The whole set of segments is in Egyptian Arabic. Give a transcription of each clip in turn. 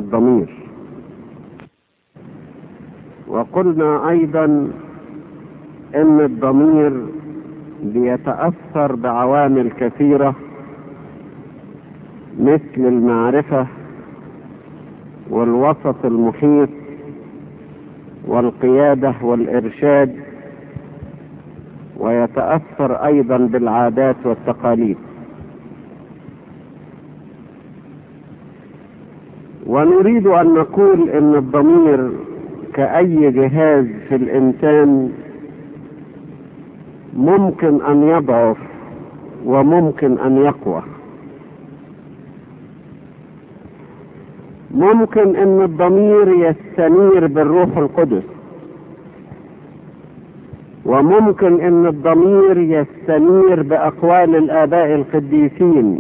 الضمير وقلنا ايضا ان الضمير بيتاثر بعوامل كثيره مثل المعرفه والوسط المحيط والقياده والارشاد ويتاثر ايضا بالعادات والتقاليد ونريد ان نقول ان الضمير كاي جهاز في الانسان ممكن ان يضعف وممكن ان يقوى ممكن ان الضمير يستنير بالروح القدس وممكن ان الضمير يستنير باقوال الاباء القديسين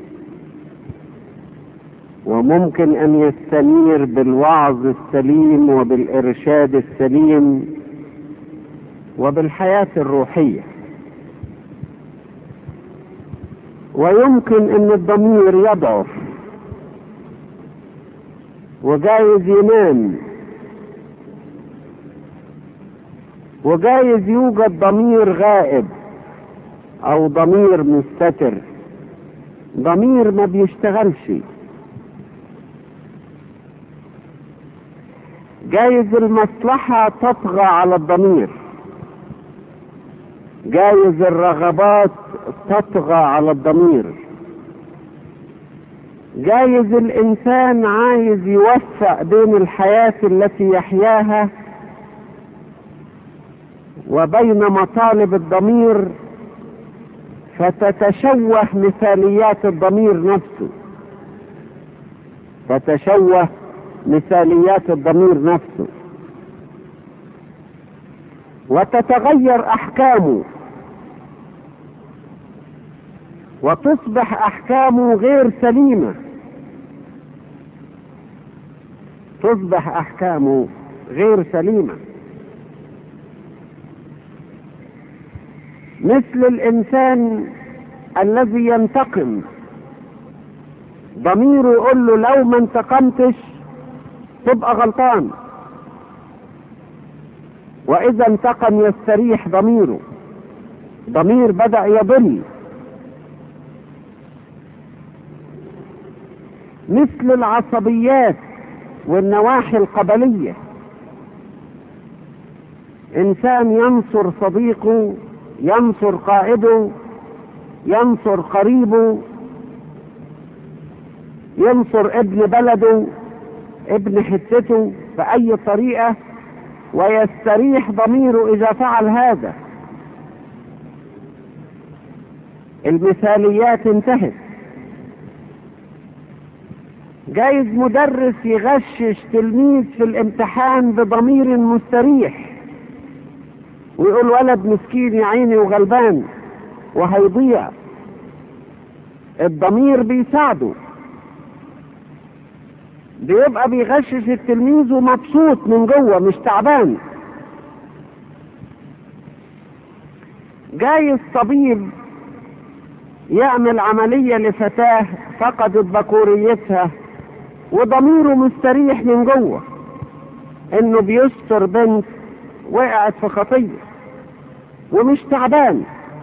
وممكن ان يستنير بالوعظ السليم وبالارشاد السليم وبالحياه الروحيه ويمكن ان الضمير يضعف وجايز ينام وجايز يوجد ضمير غائب او ضمير مستتر ضمير ما بيشتغلش جايز المصلحة تطغى على الضمير جايز الرغبات تطغى على الضمير جايز الانسان عايز يوفق بين الحياة التي يحياها وبين مطالب الضمير فتتشوه مثاليات الضمير نفسه تتشوه مثاليات الضمير نفسه وتتغير احكامه وتصبح احكامه غير سليمه تصبح احكامه غير سليمه مثل الانسان الذي ينتقم ضميره يقول له لو ما انتقمتش تبقى غلطان واذا انتقم يستريح ضميره ضمير بدا يضل مثل العصبيات والنواحي القبليه انسان ينصر صديقه ينصر قائده ينصر قريبه ينصر ابن بلده ابن حتته بأي طريقة ويستريح ضميره إذا فعل هذا المثاليات انتهت جايز مدرس يغشش تلميذ في الامتحان بضمير مستريح ويقول ولد مسكين يا عيني وغلبان وهيضيع الضمير بيساعده بيبقى بيغشش التلميذ ومبسوط من جوه مش تعبان جايز طبيب يعمل عملية لفتاة فقدت بكوريتها وضميره مستريح من جوه انه بيستر بنت وقعت في خطية ومش تعبان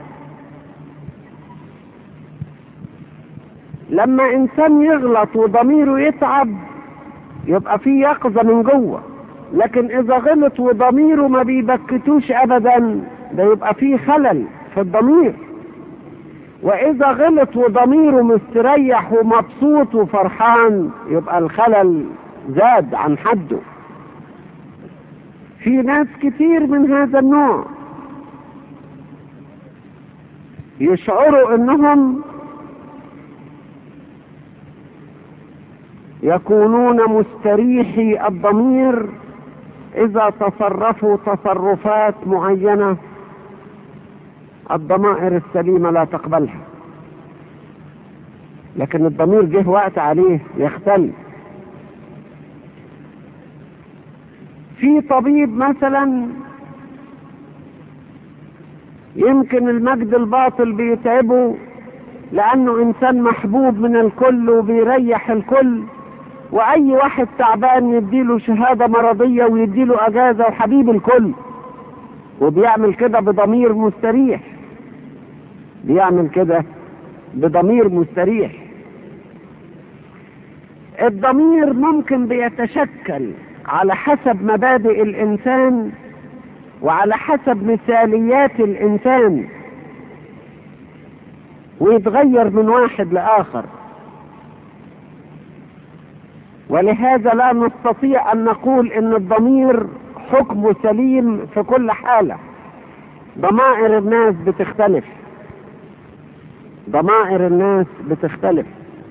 لما انسان يغلط وضميره يتعب يبقى في يقظة من جوه لكن اذا غلط وضميره ما بيبكتوش ابدا ده يبقى في خلل في الضمير واذا غلط وضميره مستريح ومبسوط وفرحان يبقى الخلل زاد عن حده في ناس كتير من هذا النوع يشعروا انهم يكونون مستريحي الضمير اذا تصرفوا تصرفات معينه الضمائر السليمه لا تقبلها لكن الضمير جه وقت عليه يختل في طبيب مثلا يمكن المجد الباطل بيتعبه لانه انسان محبوب من الكل وبيريح الكل واي واحد تعبان يديله شهادة مرضية ويديله اجازة وحبيب الكل وبيعمل كده بضمير مستريح بيعمل كده بضمير مستريح الضمير ممكن بيتشكل على حسب مبادئ الانسان وعلى حسب مثاليات الانسان ويتغير من واحد لاخر ولهذا لا نستطيع ان نقول ان الضمير حكمه سليم في كل حاله ضمائر الناس بتختلف ضمائر الناس بتختلف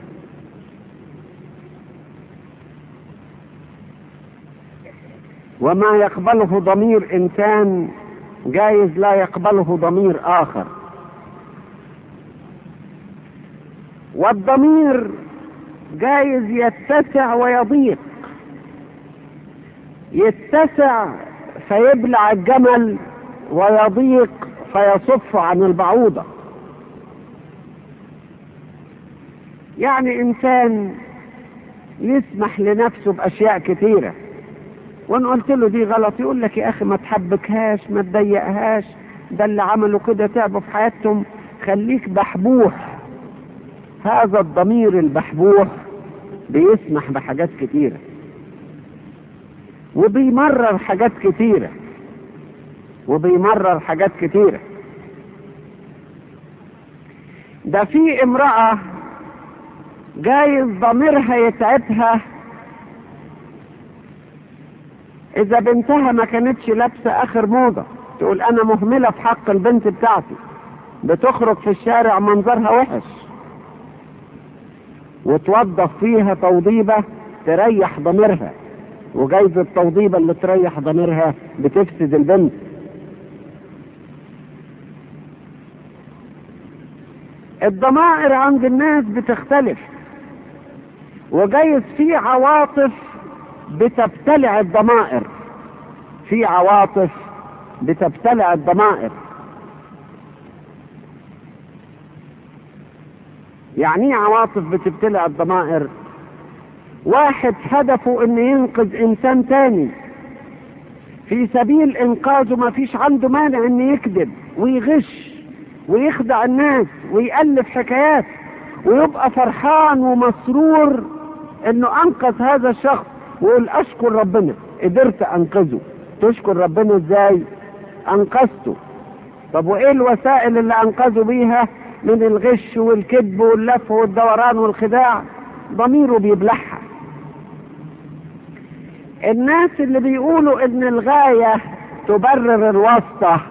وما يقبله ضمير انسان جايز لا يقبله ضمير اخر والضمير جايز يتسع ويضيق يتسع فيبلع الجمل ويضيق فيصف عن البعوضة يعني انسان يسمح لنفسه باشياء كثيره وان قلت له دي غلط يقول لك يا اخي ما تحبكهاش ما تضيقهاش ده اللي عملوا كده تعبوا في حياتهم خليك بحبوح هذا الضمير البحبوح بيسمح بحاجات كتيرة وبيمرر حاجات كتيرة وبيمرر حاجات كتيرة ده في امرأة جايز ضميرها يتعبها اذا بنتها ما كانتش لابسه اخر موضه تقول انا مهمله في حق البنت بتاعتي بتخرج في الشارع منظرها وحش وتوظف فيها توضيبه تريح ضميرها وجايز التوضيبه اللي تريح ضميرها بتفسد البنت الضمائر عند الناس بتختلف وجايز في عواطف بتبتلع الضمائر في عواطف بتبتلع الضمائر يعني ايه عواطف بتبتلع الضمائر واحد هدفه ان ينقذ انسان تاني في سبيل انقاذه ما فيش عنده مانع ان يكذب ويغش ويخدع الناس ويألف حكايات ويبقى فرحان ومسرور انه انقذ هذا الشخص ويقول اشكر ربنا قدرت انقذه تشكر ربنا ازاي انقذته طب وايه الوسائل اللي انقذوا بيها من الغش والكذب واللف والدوران والخداع ضميره بيبلعها الناس اللي بيقولوا ان الغاية تبرر الواسطة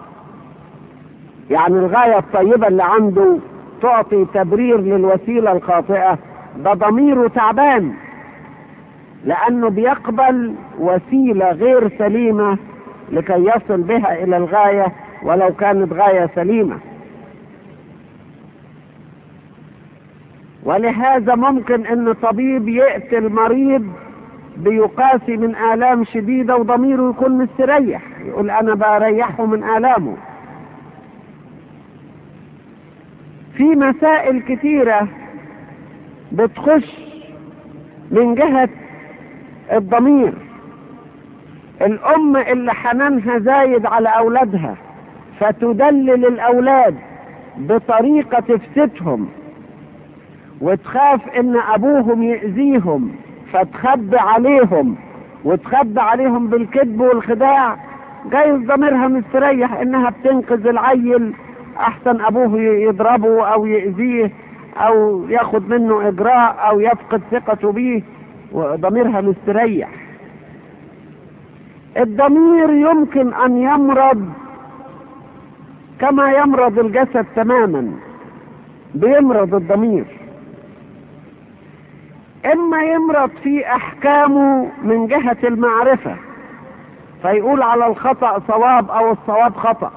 يعني الغاية الطيبة اللي عنده تعطي تبرير للوسيلة الخاطئة ده ضميره تعبان لأنه بيقبل وسيلة غير سليمة لكي يصل بها إلى الغاية ولو كانت غاية سليمة ولهذا ممكن ان طبيب يقتل مريض بيقاسي من آلام شديدة وضميره يكون مستريح يقول أنا بريحه من آلامه في مسائل كثيرة بتخش من جهة الضمير الأم اللي حنانها زايد على أولادها فتدلل الأولاد بطريقة تفسدهم وتخاف إن أبوهم يأذيهم فتخبي عليهم وتخبي عليهم بالكذب والخداع جايز ضميرها مستريح انها بتنقذ العيل احسن ابوه يضربه او يأذيه او ياخد منه اجراء او يفقد ثقته بيه وضميرها مستريح الضمير يمكن ان يمرض كما يمرض الجسد تماما بيمرض الضمير اما يمرض في احكامه من جهة المعرفة فيقول على الخطأ صواب او الصواب خطأ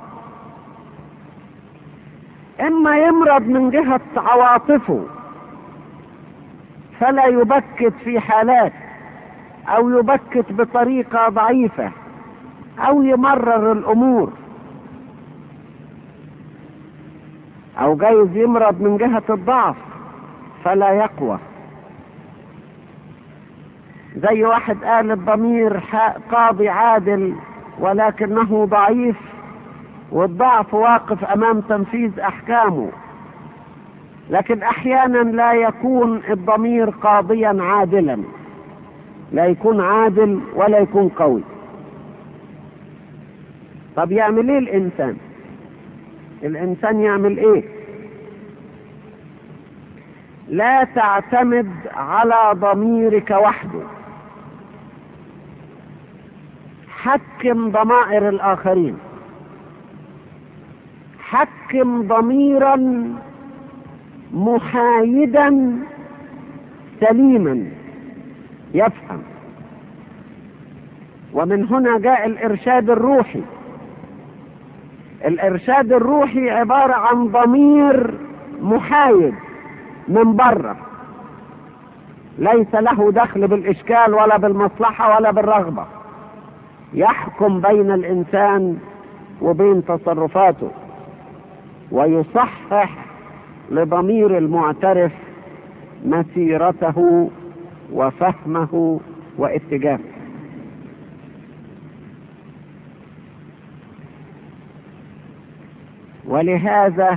اما يمرض من جهة عواطفه فلا يبكت في حالات او يبكت بطريقة ضعيفة او يمرر الامور او جايز يمرض من جهة الضعف فلا يقوى زي واحد قال الضمير قاضي عادل ولكنه ضعيف والضعف واقف امام تنفيذ احكامه لكن احيانا لا يكون الضمير قاضيا عادلا لا يكون عادل ولا يكون قوي طب يعمل ايه الانسان الانسان يعمل ايه لا تعتمد على ضميرك وحده حكم ضمائر الاخرين حكم ضميرا محايدا سليما يفهم ومن هنا جاء الارشاد الروحي الارشاد الروحي عبارة عن ضمير محايد من بره ليس له دخل بالاشكال ولا بالمصلحة ولا بالرغبة يحكم بين الانسان وبين تصرفاته ويصحح لضمير المعترف مسيرته وفهمه واتجاهه ولهذا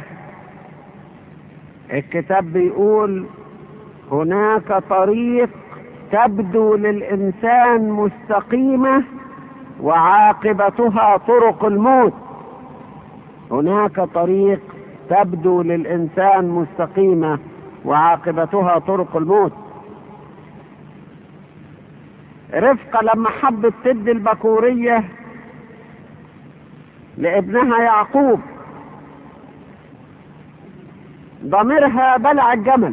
الكتاب بيقول هناك طريق تبدو للإنسان مستقيمة وعاقبتها طرق الموت هناك طريق تبدو للإنسان مستقيمة وعاقبتها طرق الموت رفقة لما حبت تدي البكورية لابنها يعقوب ضميرها بلع الجمل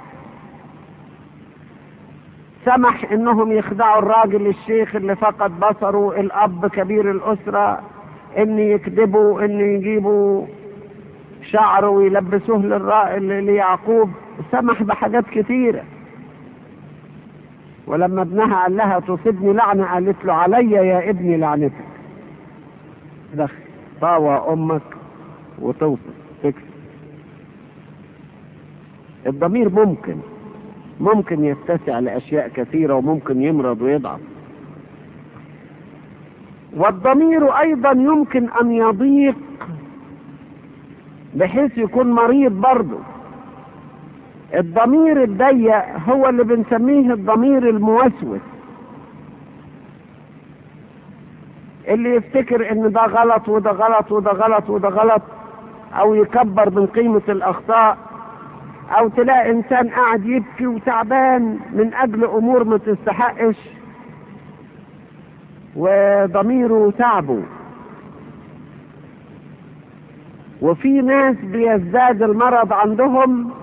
سمح انهم يخدعوا الراجل الشيخ اللي فقد بصره الاب كبير الاسرة ان يكذبوا ان يجيبوا شعره ويلبسوه للرا... ليعقوب سمح بحاجات كثيرة ولما ابنها قال لها تصيبني لعنة قالت له علي يا ابني لعنتك دخل طاوى امك وتوصل تكسب الضمير ممكن ممكن يتسع لاشياء كثيره وممكن يمرض ويضعف والضمير ايضا يمكن ان يضيق بحيث يكون مريض برضه الضمير الضيق هو اللي بنسميه الضمير الموسوس اللي يفتكر ان ده غلط وده غلط وده غلط وده غلط او يكبر من قيمة الاخطاء او تلاقي انسان قاعد يبكي وتعبان من اجل امور ما تستحقش وضميره تعبه وفي ناس بيزداد المرض عندهم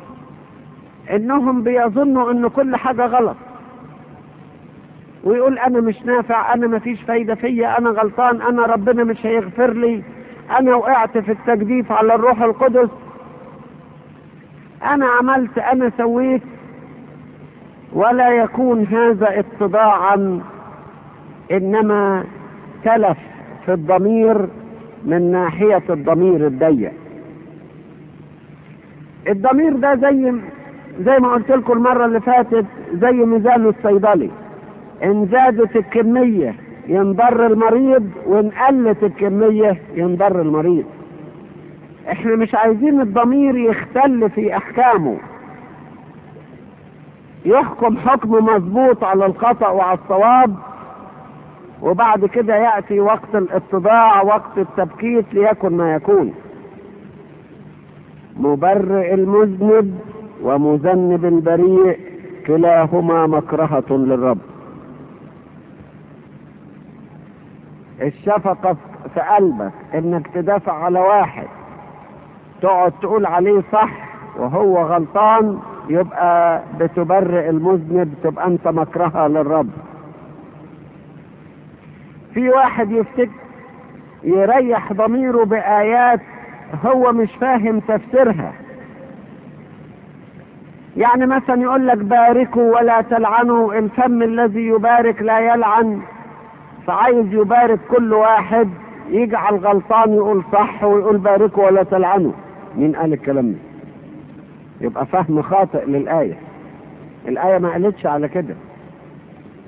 انهم بيظنوا ان كل حاجة غلط ويقول انا مش نافع انا مفيش فايدة فيا انا غلطان انا ربنا مش هيغفر لي انا وقعت في التجديف على الروح القدس انا عملت انا سويت ولا يكون هذا اتضاعا انما تلف في الضمير من ناحية الضمير الضيق الضمير ده زي زي ما قلت لكم المرة اللي فاتت زي ميزان الصيدلي ان زادت الكمية ينضر المريض وان قلت الكمية ينضر المريض احنا مش عايزين الضمير يختل في احكامه يحكم حكم مظبوط على الخطأ وعلى الصواب وبعد كده يأتي وقت الاتضاع وقت التبكيت ليكن ما يكون مبرئ المذنب ومذنب البريء كلاهما مكرهة للرب الشفقة في قلبك انك تدافع على واحد تقعد تقول عليه صح وهو غلطان يبقى بتبرئ المذنب تبقى انت مكرهة للرب في واحد يفتك يريح ضميره بآيات هو مش فاهم تفسيرها يعني مثلا يقول لك باركوا ولا تلعنوا الفم الذي يبارك لا يلعن فعايز يبارك كل واحد يجعل غلطان يقول صح ويقول باركوا ولا تلعنوا مين قال الكلام ده يبقى فهم خاطئ للآية الآية ما قالتش على كده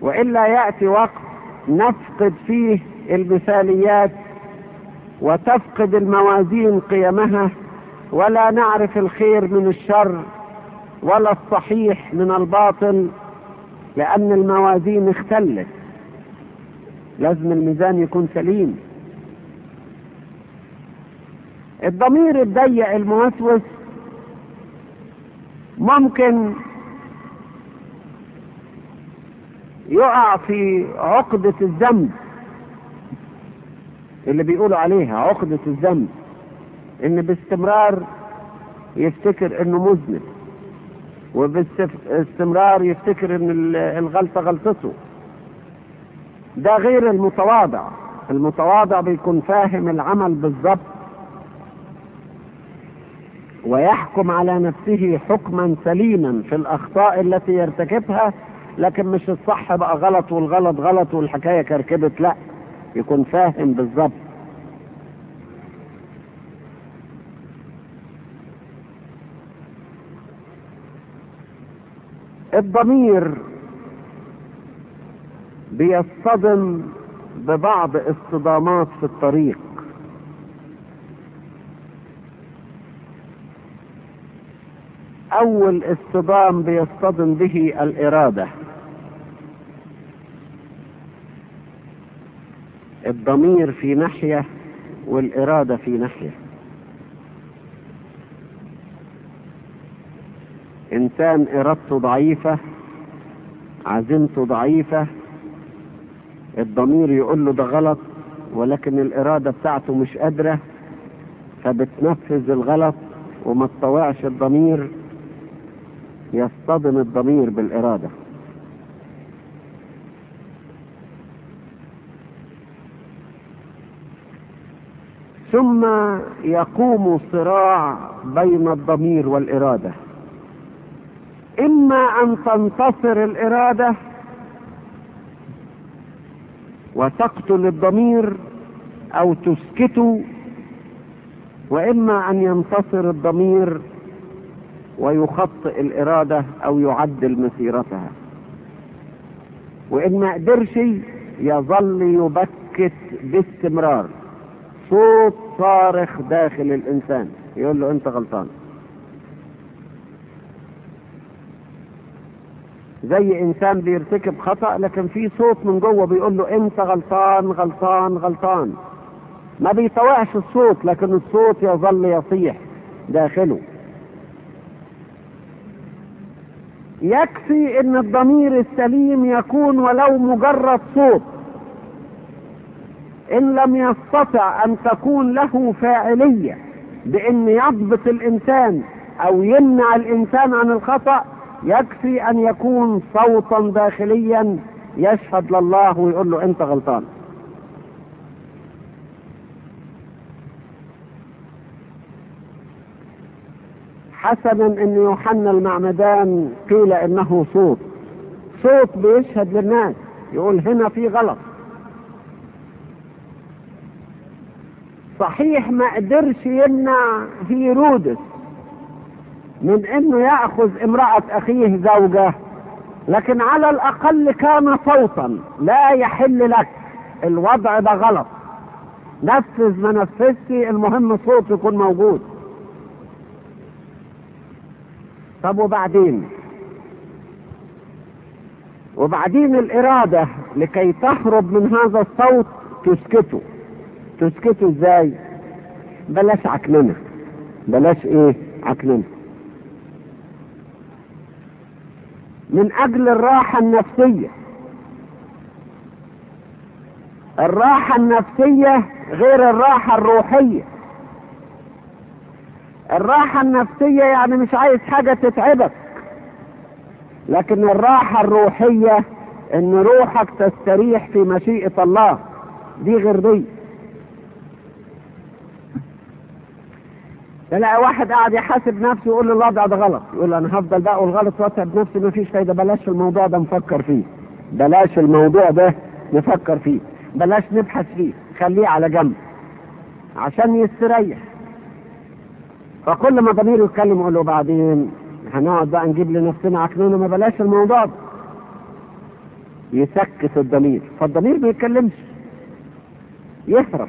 والا ياتي وقت نفقد فيه المثاليات وتفقد الموازين قيمها ولا نعرف الخير من الشر ولا الصحيح من الباطل لان الموازين اختلت لازم الميزان يكون سليم الضمير الضيق الموسوس ممكن يقع في عقدة الذنب اللي بيقولوا عليها عقدة الذنب ان باستمرار يفتكر انه مذنب وباستمرار يفتكر ان الغلطة غلطته ده غير المتواضع المتواضع بيكون فاهم العمل بالظبط ويحكم على نفسه حكما سليما في الاخطاء التي يرتكبها لكن مش الصح بقى غلط والغلط غلط والحكايه كركبت لا يكون فاهم بالظبط الضمير بيصطدم ببعض اصطدامات في الطريق اول اصطدام بيصطدم به الاراده الضمير في ناحيه والاراده في ناحيه انسان ارادته ضعيفه عزيمته ضعيفه الضمير يقول له ده غلط ولكن الاراده بتاعته مش قادره فبتنفذ الغلط وما تطوعش الضمير يصطدم الضمير بالإرادة ثم يقوم صراع بين الضمير والإرادة إما أن تنتصر الإرادة وتقتل الضمير أو تسكته وإما أن ينتصر الضمير ويخطئ الإرادة أو يعدل مسيرتها وإن ما قدرش يظل يبكت باستمرار صوت صارخ داخل الإنسان يقول له أنت غلطان زي إنسان بيرتكب خطأ لكن في صوت من جوه بيقول له أنت غلطان غلطان غلطان ما بيطوعش الصوت لكن الصوت يظل يصيح داخله يكفي ان الضمير السليم يكون ولو مجرد صوت ان لم يستطع ان تكون له فاعليه بان يضبط الانسان او يمنع الانسان عن الخطا يكفي ان يكون صوتا داخليا يشهد لله ويقول له انت غلطان حسنا ان يوحنا المعمدان قيل انه صوت صوت بيشهد للناس يقول هنا في غلط صحيح ما قدرش يمنع هيرودس من انه ياخذ امراه اخيه زوجه لكن على الاقل كان صوتا لا يحل لك الوضع ده غلط نفذ ما نفذتش المهم صوت يكون موجود طب وبعدين وبعدين الإرادة لكي تهرب من هذا الصوت تسكته تسكته ازاي بلاش عكننة بلاش ايه عكننة من اجل الراحة النفسية الراحة النفسية غير الراحة الروحية الراحة النفسية يعني مش عايز حاجة تتعبك لكن الراحة الروحية ان روحك تستريح في مشيئة الله دي غير دي تلاقي واحد قاعد يحاسب نفسه يقول له الوضع ده غلط يقول انا هفضل بقى اقول غلط واتعب نفسي مفيش فايده بلاش الموضوع ده نفكر فيه بلاش الموضوع ده نفكر فيه بلاش نبحث فيه خليه على جنب عشان يستريح فكل ما ضميره يتكلم يقول له بعدين هنقعد بقى نجيب لنفسنا عكنونه ما بلاش الموضوع ده يسكت الضمير فالضمير ما يتكلمش يهرب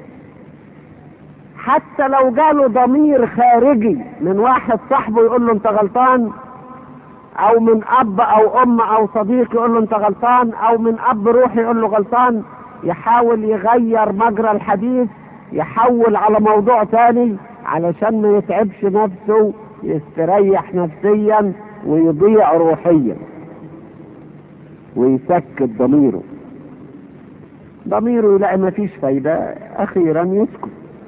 حتى لو جاله ضمير خارجي من واحد صاحبه يقول له انت غلطان او من اب او ام او صديق يقول له انت غلطان او من اب روحي يقول له غلطان يحاول يغير مجرى الحديث يحول على موضوع تاني علشان ما يتعبش نفسه يستريح نفسيا ويضيع روحيا ويسكت ضميره ضميره يلاقي ما فيش فايدة أخيرا يسكت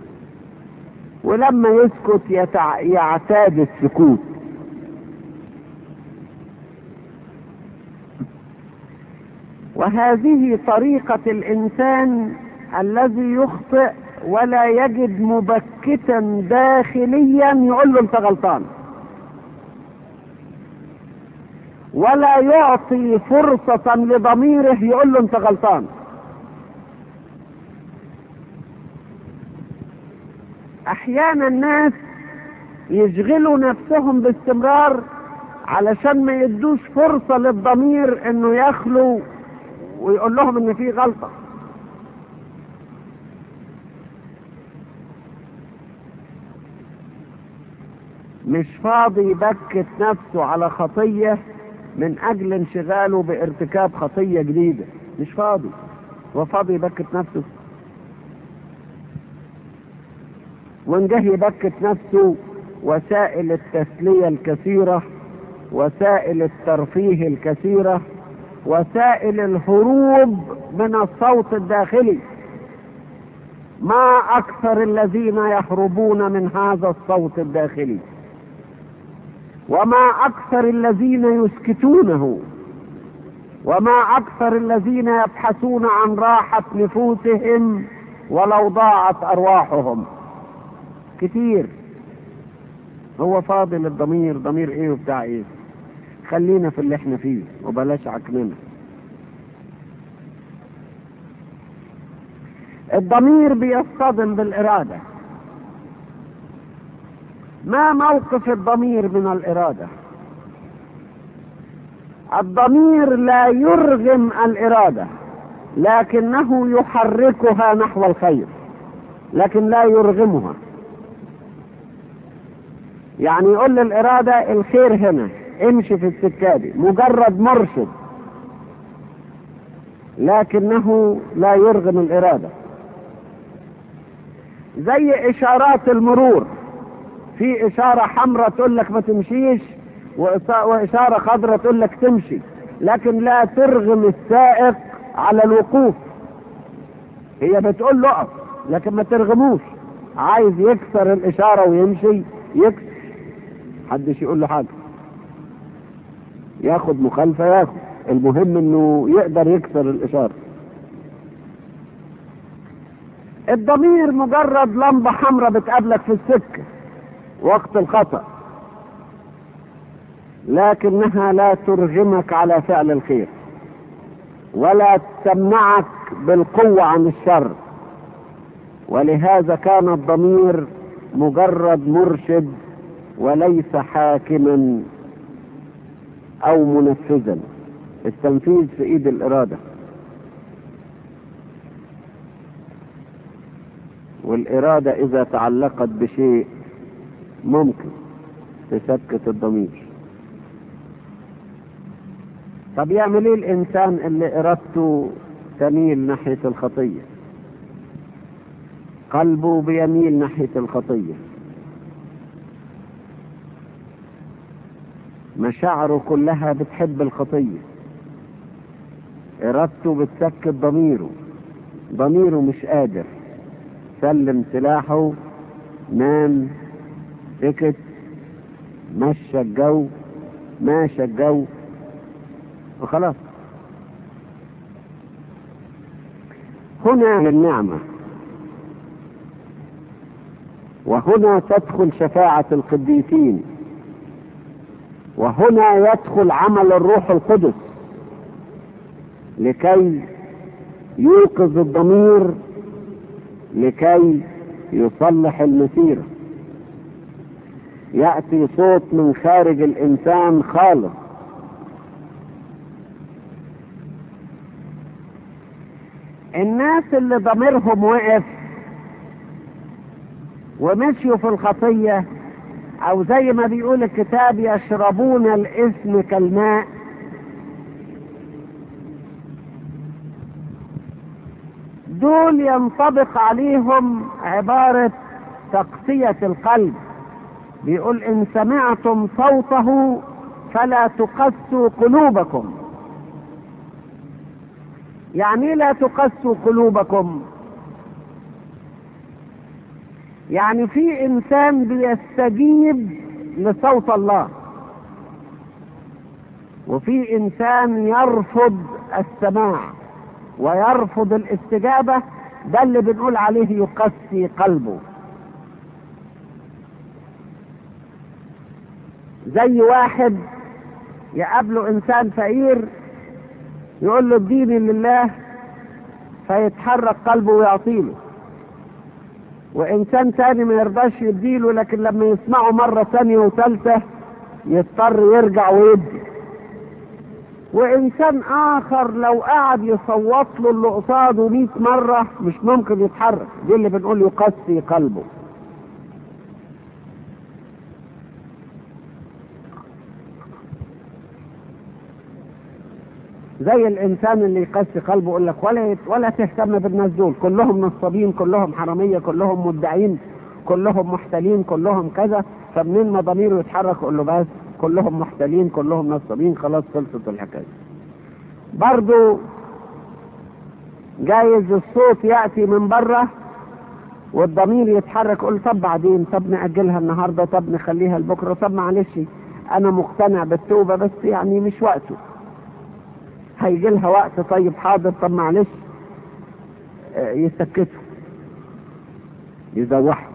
ولما يسكت يتع... يعتاد السكوت وهذه طريقة الإنسان الذي يخطئ ولا يجد مبكتا داخليا يقول له انت غلطان ولا يعطي فرصة لضميره يقول له انت غلطان احيانا الناس يشغلوا نفسهم باستمرار علشان ما يدوش فرصة للضمير انه يخلو ويقول لهم ان في غلطة مش فاضي يبكت نفسه على خطية من اجل انشغاله بارتكاب خطية جديدة مش فاضي هو فاضي يبكت نفسه وان جه يبكت نفسه وسائل التسلية الكثيرة وسائل الترفيه الكثيرة وسائل الهروب من الصوت الداخلي ما اكثر الذين يهربون من هذا الصوت الداخلي وما اكثر الذين يسكتونه وما اكثر الذين يبحثون عن راحة نفوسهم ولو ضاعت ارواحهم كتير هو فاضل الضمير ضمير ايه وبتاع ايه خلينا في اللي احنا فيه وبلاش عكننا الضمير بيصطدم بالإرادة ما موقف الضمير من الإرادة الضمير لا يرغم الإرادة لكنه يحركها نحو الخير لكن لا يرغمها يعني يقول للإرادة الخير هنا امشي في السكة دي مجرد مرشد لكنه لا يرغم الإرادة زي إشارات المرور في إشارة حمراء تقول لك ما تمشيش وإشارة خضراء تقول لك تمشي لكن لا ترغم السائق على الوقوف هي بتقول له اقف لكن ما ترغموش عايز يكسر الإشارة ويمشي يكسر محدش يقول له حاجة ياخد مخالفة ياخد المهم انه يقدر يكسر الاشارة الضمير مجرد لمبة حمراء بتقابلك في السكة وقت الخطأ لكنها لا ترغمك على فعل الخير ولا تمنعك بالقوة عن الشر ولهذا كان الضمير مجرد مرشد وليس حاكما او منفذا التنفيذ في ايد الاراده والاراده اذا تعلقت بشيء ممكن تسكت الضمير طب يعمل ايه الانسان اللي ارادته تميل ناحيه الخطيه قلبه بيميل ناحيه الخطيه مشاعره كلها بتحب الخطية إرادته بتسكت ضميره ضميره مش قادر سلم سلاحه نام سكت مشى الجو ماشى الجو وخلاص هنا النعمة وهنا تدخل شفاعة القديسين وهنا يدخل عمل الروح القدس لكي يوقظ الضمير لكي يصلح المسيرة يأتي صوت من خارج الإنسان خالص الناس اللي ضميرهم وقف ومشيوا في الخطية او زي ما بيقول الكتاب يشربون الاسم كالماء دول ينطبق عليهم عبارة تقسية القلب بيقول ان سمعتم صوته فلا تقسوا قلوبكم يعني لا تقسوا قلوبكم يعني في انسان بيستجيب لصوت الله وفي انسان يرفض السماع ويرفض الاستجابة ده اللي بنقول عليه يقسي قلبه زي واحد يقابله انسان فقير يقول له اديني لله فيتحرك قلبه ويعطيله وانسان تاني ما يرضاش يديله لكن لما يسمعه مرة ثانية وثالثة يضطر يرجع ويدي وانسان اخر لو قعد يصوت له اللي قصاده 100 مرة مش ممكن يتحرك دي اللي بنقول يقسي قلبه زي الانسان اللي يقسي قلبه يقول لك ولا يت... ولا تهتم بالناس دول كلهم نصابين كلهم حراميه كلهم مدعين كلهم محتلين كلهم كذا فمنين ما ضميره يتحرك يقول له بس كلهم محتلين كلهم نصابين خلاص خلصت الحكايه برضو جايز الصوت ياتي من بره والضمير يتحرك يقول طب بعدين طب ناجلها النهارده طب نخليها لبكره طب معلش انا مقتنع بالتوبه بس يعني مش وقته هيجي لها وقت طيب حاضر طب معلش آه، يسكته يزوحه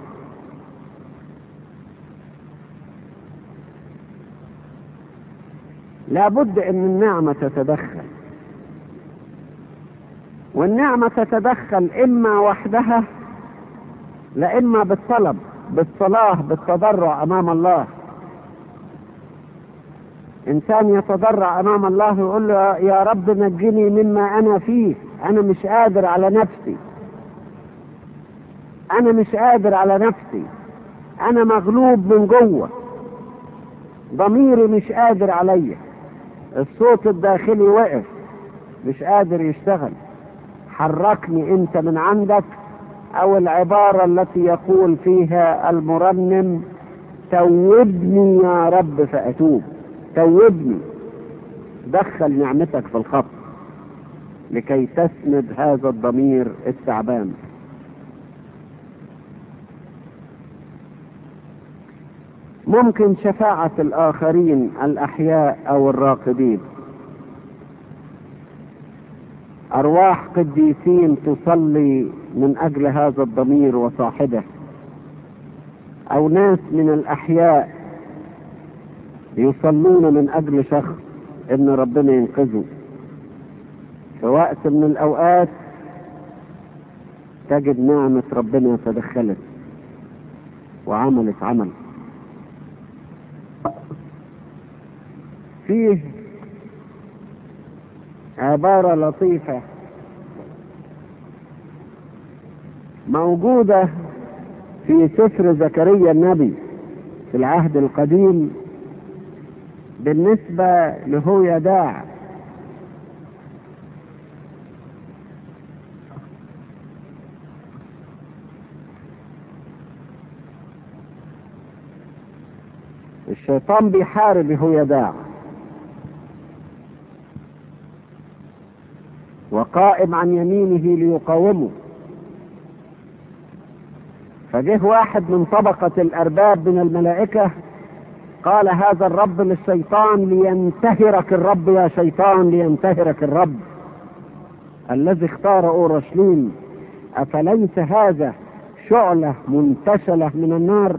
لابد ان النعمة تتدخل والنعمة تتدخل اما وحدها لا اما بالطلب بالصلاة بالتضرع امام الله انسان يتضرع امام الله ويقول له يا رب نجني مما انا فيه انا مش قادر على نفسي انا مش قادر على نفسي انا مغلوب من جوه ضميري مش قادر عليا الصوت الداخلي وقف مش قادر يشتغل حركني انت من عندك او العبارة التي يقول فيها المرنم توبني يا رب فاتوب توبني دخل نعمتك في الخط لكي تسند هذا الضمير التعبان ممكن شفاعة الآخرين الأحياء أو الراقدين أرواح قديسين تصلي من أجل هذا الضمير وصاحبه أو ناس من الأحياء يصلون من أجل شخص إن ربنا ينقذه في وقت من الأوقات تجد نعمة ربنا تدخلت وعملت عمل فيه عبارة لطيفة موجودة في سفر زكريا النبي في العهد القديم بالنسبة لهويداع الشيطان بيحارب هويداع وقائم عن يمينه ليقاومه فجه واحد من طبقة الأرباب من الملائكة قال هذا الرب للشيطان لينتهرك الرب يا شيطان لينتهرك الرب الذي اختار أورشليم أفليس هذا شعلة منتشلة من النار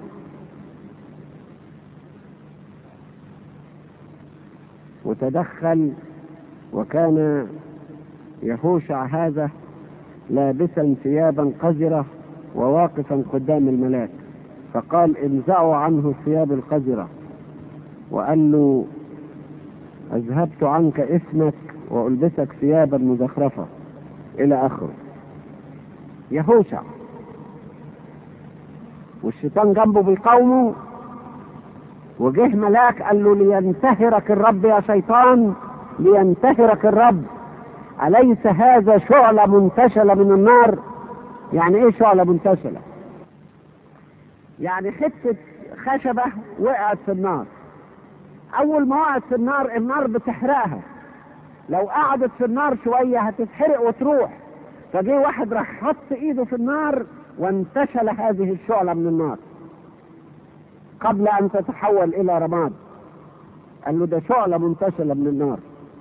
وتدخل وكان يهوشع هذا لابسا ثيابا قذرة وواقفا قدام الملاك فقال انزعوا عنه الثياب القذرة وقال له أذهبت عنك اسمك وألبسك ثيابا مزخرفة الى اخره يهوشع والشيطان جنبه بيقاومه وجه ملاك قال له لينتهرك الرب يا شيطان لينتهرك الرب أليس هذا شعلة منتشلة من النار يعني ايه شعلة منتشلة يعني حتة خشبة وقعت في النار أول ما وقعت في النار النار بتحرقها لو قعدت في النار شوية هتتحرق وتروح فجه واحد راح حط ايده في النار وانتشل هذه الشعلة من النار قبل ان تتحول الى رماد قال له ده شعلة منتشلة من النار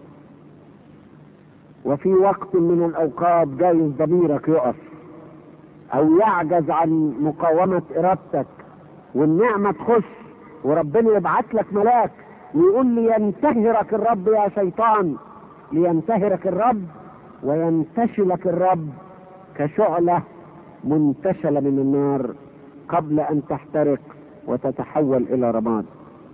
وفي وقت من الاوقات جايز ضميرك يقف او يعجز عن مقاومة ارادتك والنعمة تخش وربنا يبعت لك ملاك ويقول لي ينتهرك الرب يا شيطان لينتهرك الرب وينتشلك الرب كشعلة منتشلة من النار قبل أن تحترق وتتحول إلى رماد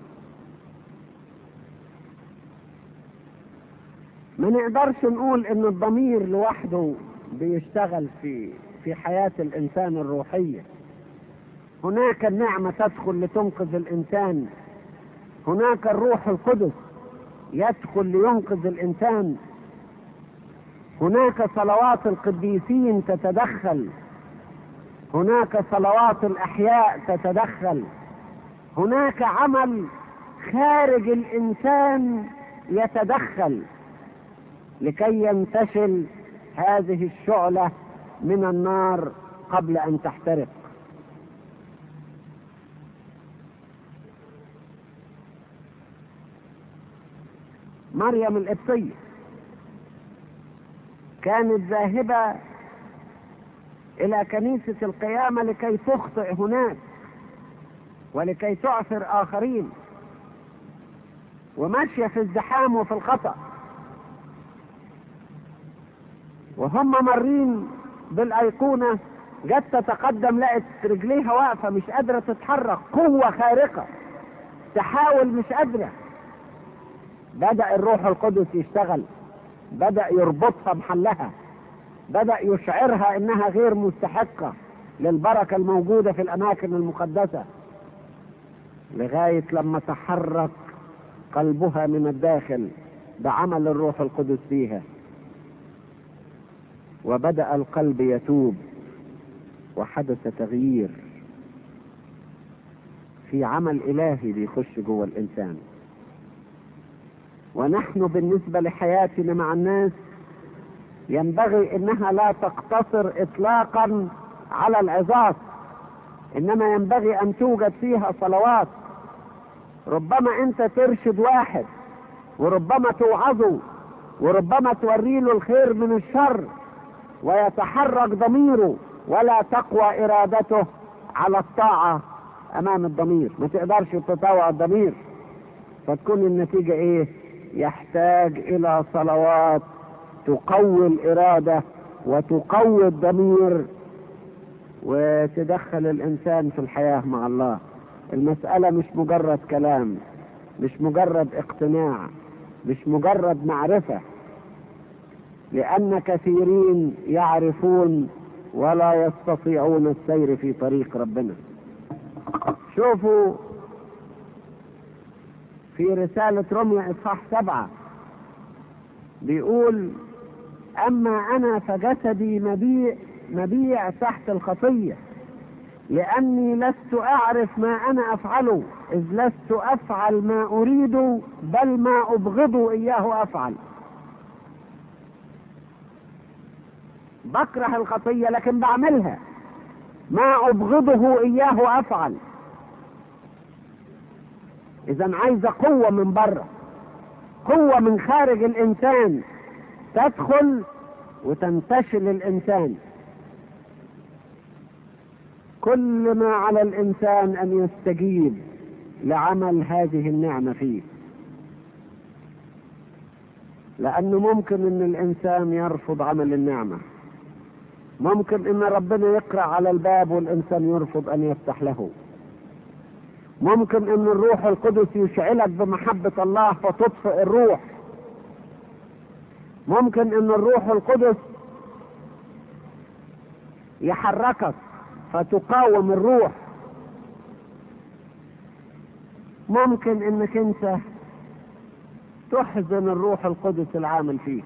ما نقدرش نقول ان الضمير لوحده بيشتغل في في حياة الانسان الروحية هناك النعمة تدخل لتنقذ الانسان هناك الروح القدس يدخل لينقذ الانسان هناك صلوات القديسين تتدخل هناك صلوات الاحياء تتدخل هناك عمل خارج الانسان يتدخل لكي ينتشل هذه الشعله من النار قبل ان تحترق مريم القبطيه كانت ذاهبه الى كنيسه القيامه لكي تخطئ هناك ولكي تعثر اخرين وماشيه في الزحام وفي الخطأ وهم مارين بالايقونه جت تتقدم لقت رجليها واقفه مش قادره تتحرك قوه خارقه تحاول مش قادره بدا الروح القدس يشتغل بدا يربطها محلها بدا يشعرها انها غير مستحقه للبركه الموجوده في الاماكن المقدسه لغايه لما تحرك قلبها من الداخل بعمل الروح القدس فيها وبدأ القلب يتوب وحدث تغيير في عمل إلهي بيخش جوه الإنسان ونحن بالنسبة لحياتنا مع الناس ينبغي انها لا تقتصر اطلاقا على العظات انما ينبغي ان توجد فيها صلوات ربما انت ترشد واحد وربما توعظه وربما توري له الخير من الشر ويتحرك ضميره ولا تقوى ارادته على الطاعة امام الضمير ما تقدرش تطوع الضمير فتكون النتيجة ايه يحتاج الى صلوات تقوي الارادة وتقوي الضمير وتدخل الانسان في الحياة مع الله المسألة مش مجرد كلام مش مجرد اقتناع مش مجرد معرفة لأن كثيرين يعرفون ولا يستطيعون السير في طريق ربنا شوفوا في رسالة رمية إصحاح سبعة بيقول أما أنا فجسدي مبيع مبيع تحت الخطية لأني لست أعرف ما أنا أفعله إذ لست أفعل ما أريد بل ما أبغض إياه أفعل بكره الخطية لكن بعملها ما أبغضه إياه أفعل إذا عايزة قوة من بره قوة من خارج الإنسان تدخل وتنتشل الإنسان كل ما على الإنسان أن يستجيب لعمل هذه النعمة فيه لأنه ممكن أن الإنسان يرفض عمل النعمة ممكن أن ربنا يقرأ على الباب والإنسان يرفض أن يفتح له ممكن أن الروح القدس يشعلك بمحبة الله فتطفئ الروح ممكن أن الروح القدس يحركك فتقاوم الروح ممكن انك انت تحزن الروح القدس العامل فيك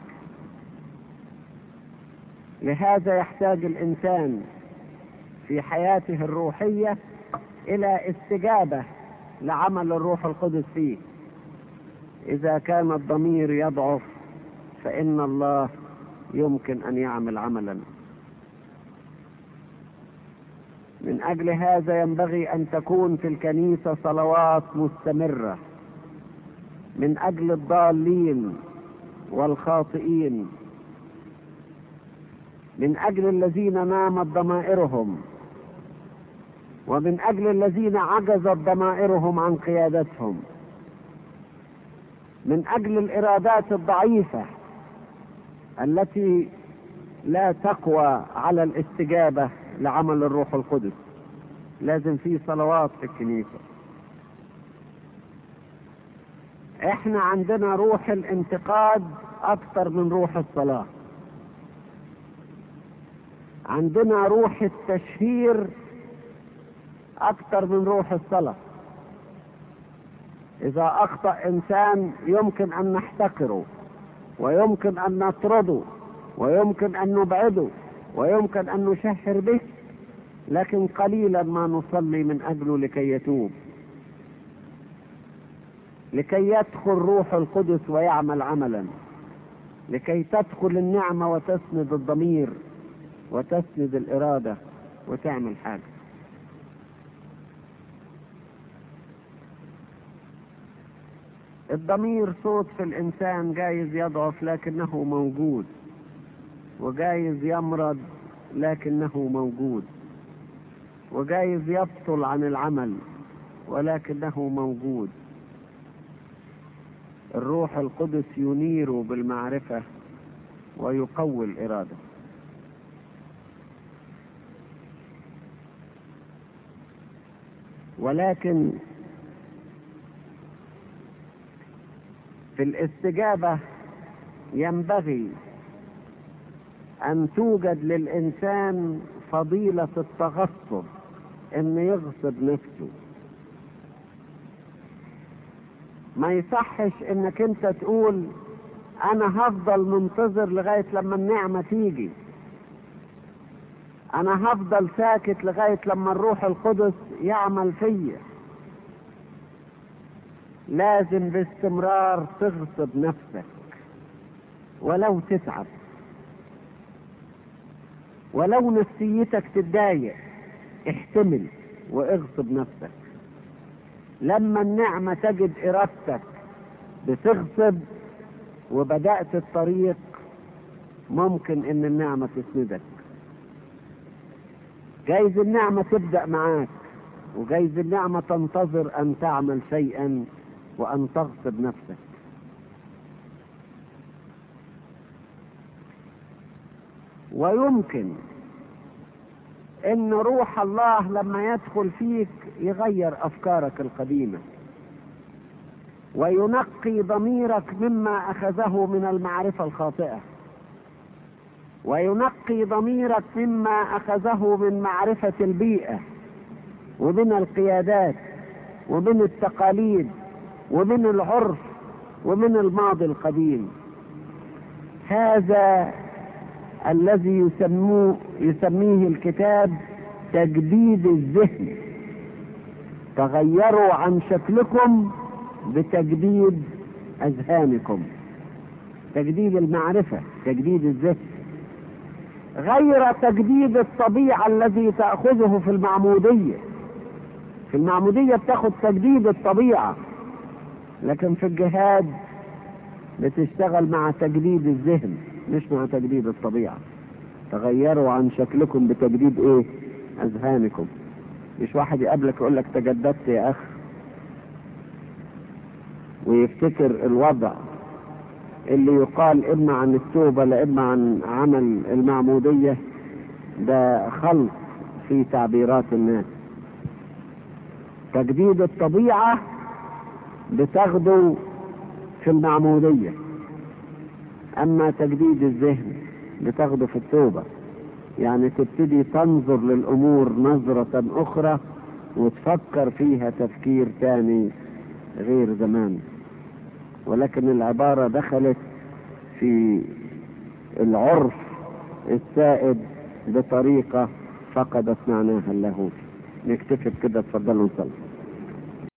لهذا يحتاج الانسان في حياته الروحيه الى استجابه لعمل الروح القدس فيه اذا كان الضمير يضعف فان الله يمكن ان يعمل عملا من اجل هذا ينبغي ان تكون في الكنيسه صلوات مستمره من اجل الضالين والخاطئين من اجل الذين نامت ضمائرهم ومن اجل الذين عجزت ضمائرهم عن قيادتهم من اجل الارادات الضعيفه التي لا تقوى على الاستجابه لعمل الروح القدس لازم في صلوات في الكنيسه احنا عندنا روح الانتقاد اكثر من روح الصلاه عندنا روح التشهير اكثر من روح الصلاه اذا اخطا انسان يمكن ان نحتقره ويمكن ان نطرده ويمكن ان نبعده ويمكن ان نشهر به لكن قليلا ما نصلي من اجله لكي يتوب لكي يدخل روح القدس ويعمل عملا لكي تدخل النعمه وتسند الضمير وتسند الاراده وتعمل حاجه الضمير صوت في الانسان جايز يضعف لكنه موجود وجايز يمرض لكنه موجود وجايز يبطل عن العمل ولكنه موجود الروح القدس ينير بالمعرفة ويقوي الإرادة ولكن في الاستجابة ينبغي أن توجد للإنسان فضيلة التغصب إن يغصب نفسه ما يصحش إنك أنت تقول أنا هفضل منتظر لغاية لما النعمة تيجي أنا هفضل ساكت لغاية لما الروح القدس يعمل فيا لازم باستمرار تغصب نفسك ولو تتعب ولو نفسيتك تتضايق احتمل واغصب نفسك لما النعمة تجد إرادتك بتغصب وبدأت الطريق ممكن إن النعمة تسندك جايز النعمة تبدأ معاك وجايز النعمة تنتظر أن تعمل شيئا وأن تغصب نفسك ويمكن ان روح الله لما يدخل فيك يغير افكارك القديمه وينقي ضميرك مما اخذه من المعرفه الخاطئه وينقي ضميرك مما اخذه من معرفه البيئه ومن القيادات ومن التقاليد ومن العرف ومن الماضي القديم هذا الذي يسموه يسميه الكتاب تجديد الذهن تغيروا عن شكلكم بتجديد اذهانكم تجديد المعرفه تجديد الذهن غير تجديد الطبيعه الذي تاخذه في المعموديه في المعموديه بتاخذ تجديد الطبيعه لكن في الجهاد بتشتغل مع تجديد الذهن مش مع تجديد الطبيعة تغيروا عن شكلكم بتجديد ايه اذهانكم مش واحد يقابلك يقول لك تجددت يا اخ ويفتكر الوضع اللي يقال اما عن التوبة لا اما عن عمل المعمودية ده خلط في تعبيرات الناس تجديد الطبيعة بتاخده في المعمودية أما تجديد الذهن بتاخده في التوبة يعني تبتدي تنظر للامور نظرة اخرى وتفكر فيها تفكير تاني غير زمان ولكن العبارة دخلت في العرف السائد بطريقة فقدت معناها اللاهوت نكتفي بكده اتفضلوا نصلي